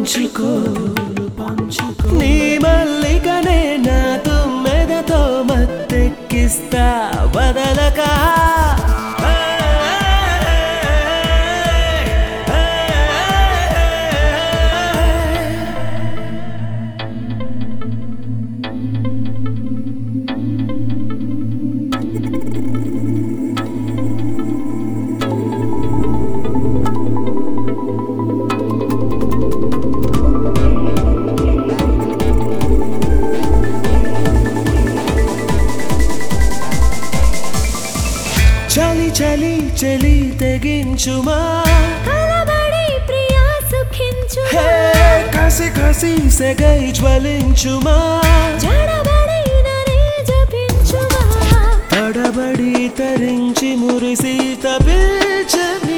పంచుకో నీ మల్లికనే నా తుమ్మెదతో మత్తెక్కిస్తా వదలకా చలి చలి చలి తెగించుమా కలబడి ప్రియా సుఖించు హే కసి కసి సెగై జ్వలించుమా జడబడి నన్నే జపించుమా తడబడి తరించి మురిసి తపించని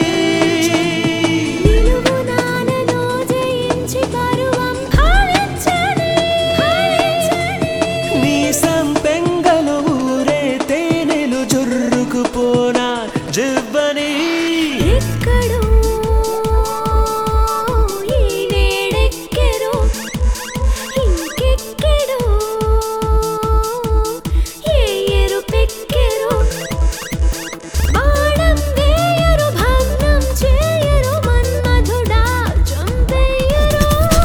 నిలువు నానలో జయించి పరువం ఫలించని ఫలించని నీ సంపెంగలు ఊరే తేనెలు జుర్రుకుపోనా జివ్వని ఎక్కడో ఈ వేడెక్కెరో ఇంకెక్కడో ఏ ఎరుపెక్కెరో బాణం వేయరు భగ్నం చేయరు మన్మధుడా చంపేయరు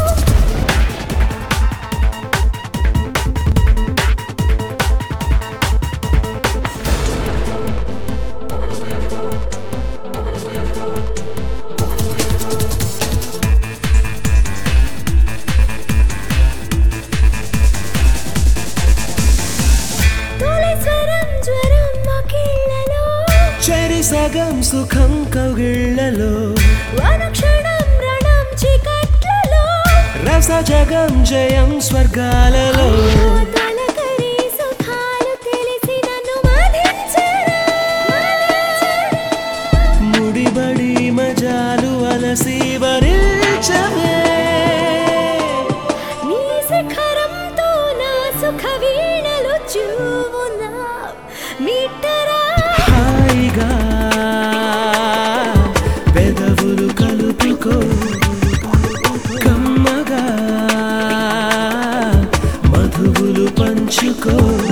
తొలి స్వరం జ్వరం మకిళ్ళలో చెరి సగం సుఖం కౌగిళ్లలో అనుక్షణం రణం చీకట్లలో రస జగం జయం స్వర్గాలలో తలకరి సుఖాలు తెలిసి నన్ను మధించరా ముడిబడి మజాలు అలసి వరించవే నీ శిఖరంతో నా సుఖ వీణలు చూవునా మీటరా హాయిగా పెదవులు కలుపుకో కమ్మగా మధువులు పంచుకో